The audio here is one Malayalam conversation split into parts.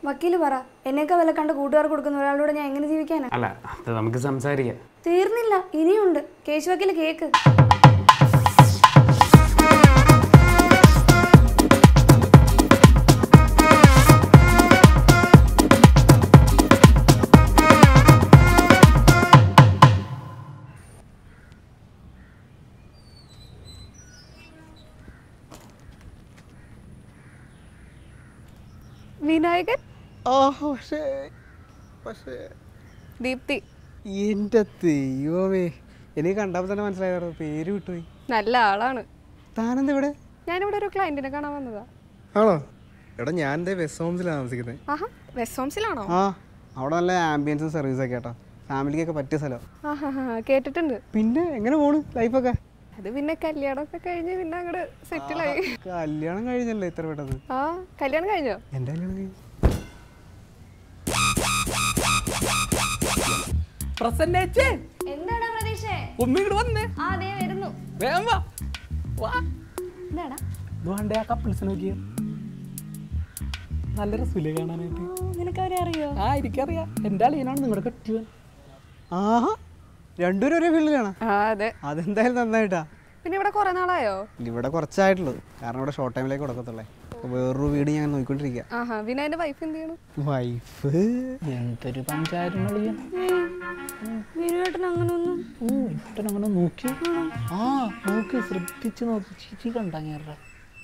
വക്കീല് പറ എന്നേക്കാ വില കണ്ട് കൂട്ടുകാർ കൊടുക്കുന്ന ഒരാളോട് ഞാൻ എങ്ങനെ ജീവിക്കാനാ അല്ല അത് നമുക്ക് സംസാരിക്കാം തീർന്നില്ല ഇനിയുണ്ട് കേശു വക്കീല് കേക്ക് വിനായകൻ ആ പക്ഷേ പക്ഷേ ദീപ്തി എൻ്റെ ദൈവമേ എനിക്ക് കണ്ടപ്പോൾ തന്നെ മനസ്സിലായിരുന്നു പേര് വിട്ടുപോയി നല്ല ആളാണ് താനെന്താ ഇവിടെ ഞാനിവിടെ ഒരു ക്ലയന്റിനെ കാണാൻ വന്നതാ ആണോ എടാ ഞാൻ എൻ്റെ വെസ്റ്റ് ഹോംസിലാണ് താമസിക്കുന്നത് ആഹാ വെസ്റ്റ് ഹോംസിലാണോ ആ അവിടെ നല്ല ആംബിയൻസും സർവീസൊക്കെ കേട്ടോ ഫാമിലിക്കൊക്കെ പറ്റിയ സ്ഥലം ആഹാ ഹാ കേട്ടിട്ടുണ്ട് പിന്നെ എങ്ങനെ പോണു ലൈഫൊക്കെ അത് പിന്നെ കല്യാണമൊക്കെ കഴിഞ്ഞ് പിന്നെ അങ്ങോട്ട് സെറ്റിലായി കല്യാണം കഴിഞ്ഞല്ലോ ഇത്ര പെട്ടെന്ന് ആ കല്യാണം കഴിഞ്ഞോ എൻ്റെ കല്യാണം കഴിഞ്ഞു പ്രസന്നേച്ചേ എന്താടാ പ്രതീക്ഷേ ഉമ്മ ഇങ്ങോട്ട് വന്നേ ആ ദേ വരുന്നു വേഗം വാ വാ എന്താടാ ഇതുകൊണ്ട് ആ കപ്പിൾസിനെ നോക്കിയ നല്ല രസമില്ലേ കാണാനായിട്ട് നിനക്ക് അവരെ അറിയോ ആ എനിക്കറിയാം എൻ്റെ അളിയനാണ് നിങ്ങളുടെ കെട്ടിയവൻ ആഹാ രണ്ടുപേരും ഒരേ ഫീൽഡിലാണ് ആ അതെ അതെന്തായാലും നന്നായിട്ടാ പിന്നെ ഇവിടെ കുറെ നാളായോ ഇവിടെ കുറച്ചായിട്ടുള്ളൂ കാരണം ഇവിടെ ഷോർട്ട് ടൈമിലേക്ക് കൊടുക്കത്തുള്ളേ അപ്പോൾ വേറൊരു വീട് ഞാൻ നോക്കിക്കൊണ്ടിരിക്കുക ആഹാ വിനായന്റെ വൈഫ് എന്ത് ചെയ്യണം വൈഫ് എന്തൊരു പഞ്ചായത്ത് അളിയൻ വിനുവേട്ടൻ അങ്ങനൊന്നും ഓ ഇട്ടൻ അങ്ങനെ നോക്കി ആ നോക്ക് ശ്രദ്ധിച്ച് നോക്കി ചേച്ചി കണ്ടാങ്ങേറെ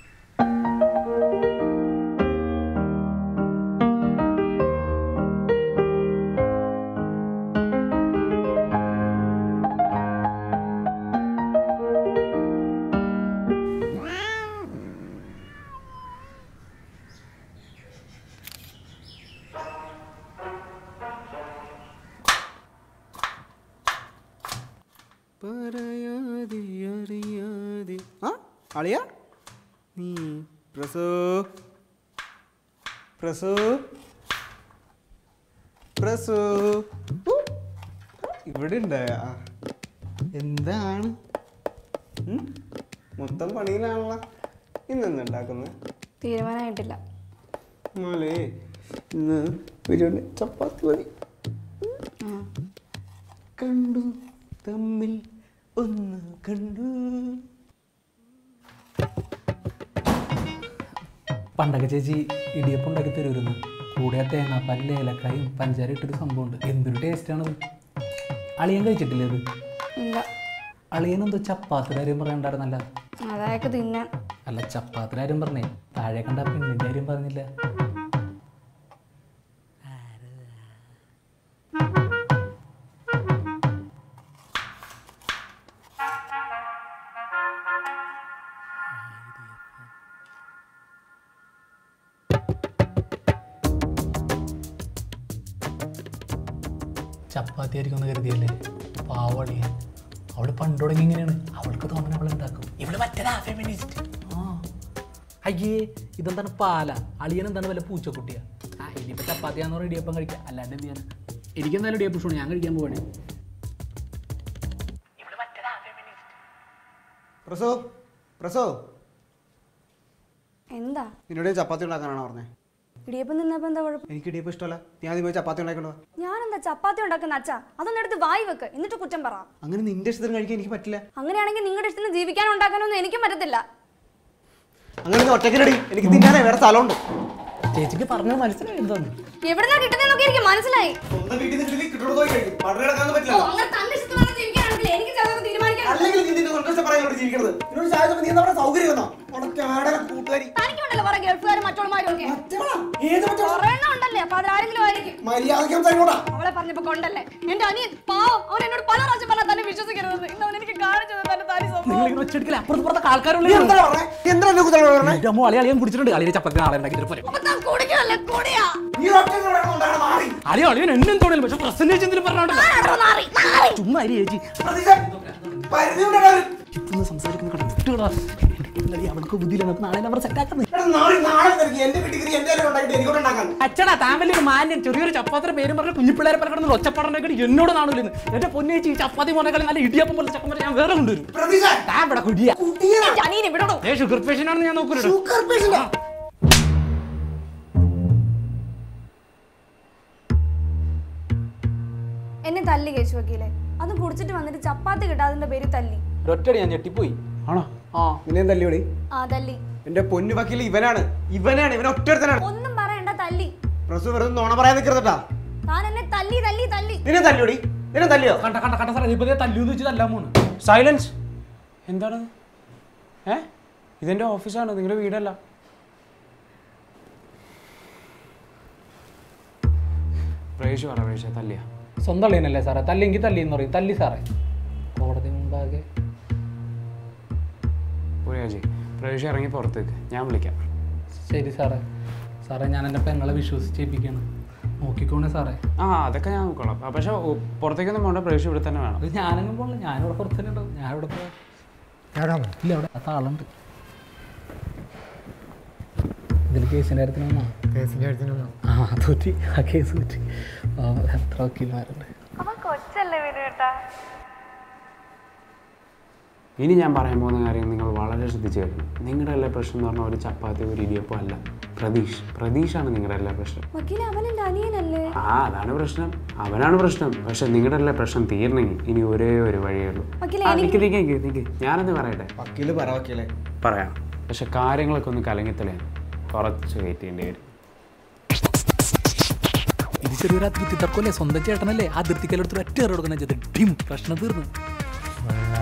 പറയാതെ അറിയാതെ ആ അളിയ നീ പ്രസോ പ്രസോ പ്രസോ ഊ, ഇവിടെ ഉണ്ടായ എന്താണ് ഉം? മൊത്തം പണിയിലാണല്ലോ ഇന്നെന്താ ഉണ്ടാക്കുന്നത് തീരുമാനമായിട്ടില്ല മോളെ ഇന്ന് ബിരിയാണി ചപ്പാത്തി മതി കണ്ടു തമ്മിൽ ഒന്ന് കണ്ടു പണ്ടൊക്കെ ചേച്ചി ഇടിയപ്പം ഉണ്ടാക്കി തരുമായിരുന്നു കൂടെ തേങ്ങാപ്പാലിൽ ഏലക്കായും പഞ്ചാര ഇട്ടൊരു സംഭവമുണ്ട് എന്തൊരു ടേസ്റ്റാണത് അളിയൻ കഴിച്ചിട്ടില്ലേ അത് ഇല്ല അളിയൻ എന്തോ ചപ്പാത്തിയുടെ കാര്യം പറയണ്ടായിരുന്നല്ല അതായൊക്കെ തിന്നാൻ അല്ല ചപ്പാത്തിയുടെ കാര്യം പറഞ്ഞേ താഴെ കണ്ട പെണ്ണിൻ്റെ കാര്യം പറഞ്ഞില്ല ചപ്പാത്തി ആയിരിക്കും എന്ന് കരുതിയല്ലേ പാവളിയ അവള് പണ്ട് തുടങ്ങി ഇങ്ങനെയാണ് അവൾക്ക് തോന്നുന്ന അവൾ ഉണ്ടാക്കും ഇവള് മറ്റേതാ ഫെമിനിസ്റ്റ് ആ അയ്യേ ഇതെന്താണ് പാല അളിയൻ എന്താണ് വല്ല പൂച്ചക്കുട്ടിയാ ആ ഇനിയിപ്പോൾ ചപ്പാത്തിയാന്ന് പറഞ്ഞ ഇടിയപ്പം കഴിക്കാം അല്ലാണ്ട് എന്ത് ചെയ്യാൻ എനിക്കെന്തായാലും ഇടിയപ്പം ഇഷ്ടമാണ് ഞാൻ കഴിക്കാൻ പോവാണ് പ്രസോ പ്രസോ എന്താ നിന്നോട് ഞാൻ ചപ്പാത്തി ഉണ്ടാക്കാനാണോ പറഞ്ഞത് ഇടിയപ്പം നിന്നപ്പോ എന്താ കുഴപ്പം എനിക്ക് ഇടിയപ്പം ഇഷ്ടമല്ല ഞാൻ ആദ്യം പോയി ചപ്പാത്തി ഉണ്ടാക്കണ്ടോ ഞാനെന്താ ചപ്പാത്തി ഉണ്ടാക്കുന്ന അച്ഛാ അതൊന്നും എടുത്ത് വായി വെക്ക് എന്നിട്ട് കുറ്റം പറ അങ്ങനെ നിന്റെ ഇഷ്ടത്തിന് കഴിക്കാൻ എനിക്ക് പറ്റില്ല അങ്ങനെയാണെങ്കിൽ നിങ്ങളുടെ ഇഷ്ടത്തിന് ജീവിക്കാനും ഉണ്ടാക്കാനൊന്നും എനിക്കും പറ്റത്തില്ല അങ്ങനെ നീ ഒറ്റയ്ക്ക് റെഡി എനിക്ക് തിന്നാനേ വേറെ സ്ഥലമുണ്ട് ചേച്ചിക്ക് പറഞ്ഞത് മനസ്സിലായി എന്താന്ന് എവിടുന്നാ കിട്ടുന്നതെന്നൊക്കെ എനിക്ക് മനസ്സിലായി സ്വന്തം വീട്ടിൽ നിന്ന് കിട്ടുന്നത് പോയി കഴിക്കും പഠനം എടുക്കാനൊന്നും ഓ, പറ്റില്ല അങ്ങനെ തന്റെ ഇഷ്ടത്തിന് ജീവിക്കാനാണെങ്കിൽ എനിക്ക് ചിലതൊക്കെ തീരുമാനിക്കാൻ അല്ലെങ്കിൽ നീ നിന്റെ സ്വന്തം പറയാനോട് ജീവിക്കുന്നത് നിന്നോട് ചായ നീ നമ്മുടെ സൗകര്യം വന്നോ ഉണക്കാടല കൂട്ടുകാരി തനിക്കുണ്ടല്ലോ കുറെ ഗൾഫുകാരും മറ്റുള്ളമാരും ഒക്കെ മറ്റവളാ? ഏത് മറ്റവളാ? കുറെ എണ്ണം ഉണ്ടല്ലേ അപ്പൊ അതിലാരെങ്കിലും ആയിരിക്കും മര്യാദയ്ക്ക് സംസാരിക്കോടാ അവളെ പറഞ്ഞപ്പോ കൊണ്ടല്ലേ എന്റെ അനിയൻ പാവം അവൻ എന്നോട് പല പ്രാവശ്യം പറഞ്ഞാൽ തന്നെ വിശ്വസിക്കരുത് ഇന്ന് അവൻ എനിക്ക് കാണിച്ചു തന്നെ താരി സംഭവം നിങ്ങൾ ഇങ്ങനെ ഒച്ചെടുക്കില്ല അപ്പുറത്ത് പുറത്തൊക്കെ നീ ആൾക്കാരുള്ള എന്താ പറഞ്ഞേ എന്താ എന്നെ കുറിച്ചാണ് പറഞ്ഞേ എൻ്റെ അമ്മ അളി അളിയൻ കുടിച്ചിട്ടുണ്ട് അളിയെ ചപ്പാത്തി നാളെ ഉണ്ടാക്കി തരും പോരെ അപ്പൊ താൻ കുടിക്കണല്ലേ കുടിയാ നീ ഒറ്റയ്ക്ക് നടക്കുന്നുണ്ടാണ് മാറി അളിയ അളിയൻ എന്നും തോന്നില്ല പക്ഷെ പ്രസന്റേജ് എന്തിനും പറഞ്ഞോണ്ടല്ലോ ആരോ നാറി, നാറി. ചുമ്മാ അരി ചേച്ചി പ്രതീക്ഷ പരിധി ഉണ്ടാകാൻ ഇപ്പൊന്ന് സംസാരിക്കുന്ന കട വിട്ടുകളാ അവൾക്ക് ബുദ്ധിയില്ല നമുക്ക് നാളെ അവർ സെറ്റാക്കുന്നത് എടാ നാളെ നാളെ നിനക്ക് എന്റെ വീട്ടിൽ കയറി എന്റെ ഉണ്ടാക്കിയിട്ട് എനിക്കൂടെ ഉണ്ടാക്കാൻ അച്ഛടാ താൻ വലിയൊരു മാന്യൻ ചെറിയൊരു ചപ്പാത്തിയുടെ പേരും പറഞ്ഞ കുഞ്ഞിപ്പിള്ളേരെ പറഞ്ഞ ഒച്ചപ്പാടുണ്ടാക്കി എന്നോട് നാണൂലെന്ന് എന്റെ പൊന്നേച്ചി ഈ ചപ്പാത്തി മോനേക്കാളും നല്ല ഇടിയപ്പം പോലെ ചക്കമ്പര ഞാൻ വേറെ കൊണ്ടുവരും പ്രതീക്ഷ താൻ ഇവിടെ കുടിയാ കുട്ടിയെ എന്റെ അനിയനെ വിടണോ ഏ ഷുഗർ പേഷ്യൻ്റ് ആണെന്ന് ഞാൻ നോക്കൂലോ ഷുഗർ പേഷ്യന്റാ തല്ലി കേശു വക്കീലെ അത് കുടിച്ചിട്ട് വന്നിട്ട് ചപ്പാത്തി കിട്ടാതിന്റെ പേര് തല്ലി ഒറ്റടി ഞാൻ ഞെട്ടിപ്പോയി ആണോ ആ നിന്നെ തല്ലിയോടി ആ തല്ലി എന്റെ പൊന്നു വക്കീൽ ഇവനാണ് ഇവനാണ് ഇവൻ ഒറ്റൊരുത്തനാണ് ഒന്നും പറയണ്ട തല്ലി പ്രസു വെറുതെ നോണ പറയാൻ നിൽക്കരുതട്ടാ താൻ എന്നെ തല്ലി തല്ലി തല്ലി നിന്നെ തല്ലിയോടി നിന്നെ തല്ലിയോ കണ്ട കണ്ട കണ്ട സാറേ ഇപ്പൊ തല്ലൂന്ന് വെച്ച് തല്ലാൻ പോണ് സൈലൻസ് എന്താണ് ഏ ഇതെൻ്റെ ഓഫീസാണ് നിങ്ങളുടെ വീടല്ല പ്രേഷ് പറ പ്രേഷ തല്ലിയ സ്വന്തം അളിയനല്ലേ സാറേ തല്ലെങ്കിൽ തല്ലി എന്ന് പറയും തല്ലി സാറേ കോടതി മുമ്പാകെ പുരിയാജി പ്രേഷ് ഇറങ്ങി പുറത്തേക്ക് ഞാൻ വിളിക്കാം ശരി സാറേ സാറേ ഞാൻ എൻ്റെ പെങ്ങളെ വിശ്വസിച്ചേപ്പിക്കാണ് നോക്കിക്കോണേ സാറേ ആ അതൊക്കെ ഞാൻ നോക്കോളാം ആ, പക്ഷെ ഓ, പുറത്തേക്കൊന്നും പോകണ്ട പ്രേഷ് ഇവിടെ തന്നെ വേണം അത് ഞാനങ്ങും പോകണില്ല ഞാനിവിടെ പുറത്ത് തന്നെ ഉണ്ടാവും ഞാനിവിടെ പോയാ ഇല്ല അവിടെ ആ താളുണ്ട് ഇതിൽ കേസിൻ്റെ കാര്യത്തിന് വന്നാ കേസിന്റെ കാര്യത്തിനൊന്നും ആ തോറ്റി ആ കേസ് തോറ്റി ആ, എത്ര വക്കീൽമാരുണ്ട് ഇനി ഞാൻ പറയാൻ പോകുന്ന കാര്യം നിങ്ങൾ വളരെ ശ്രദ്ധിച്ച് കേൾക്കണം നിങ്ങളുടെ എല്ലാ പ്രശ്നം എന്ന് പറഞ്ഞാൽ ഒരു ചപ്പാത്തി ഒരു ഇടിയപ്പം അല്ല പ്രതീഷ് പ്രതീഷാണ് നിങ്ങളുടെ എല്ലാ പ്രശ്നം വക്കീലെ അവൻ എന്റെ അനിയനല്ലേ ആ അതാണ് പ്രശ്നം അവനാണ് പ്രശ്നം പക്ഷെ നിങ്ങളുടെ എല്ലാ പ്രശ്നം തീരണമെങ്കിൽ ഇനി ഒരേ ഒരു വഴിയേ ഉള്ളൂ വക്കീലെ, ആ, നിക്ക് നിക്ക് നിക്ക് നിക്ക് ഞാനൊന്ന് പറയട്ടെ വക്കീല് പറ വക്കീലെ പറയാം പക്ഷെ കാര്യങ്ങളൊക്കെ ഒന്ന് കലങ്ങിത്തളയാൻ കുറച്ച് വെയിറ്റ് ചെയ്യേണ്ടി വരും ഇത് ചെറിയൊരു അതിർത്തി തർക്കമല്ലേ സ്വന്തം ചേട്ടനല്ലേ അതിർത്തിക്കലെടുത്ത് ഒറ്റ കയറി കൊടുക്കുന്ന ചെയ്ത് ഡിം പ്രശ്നം തീർന്നു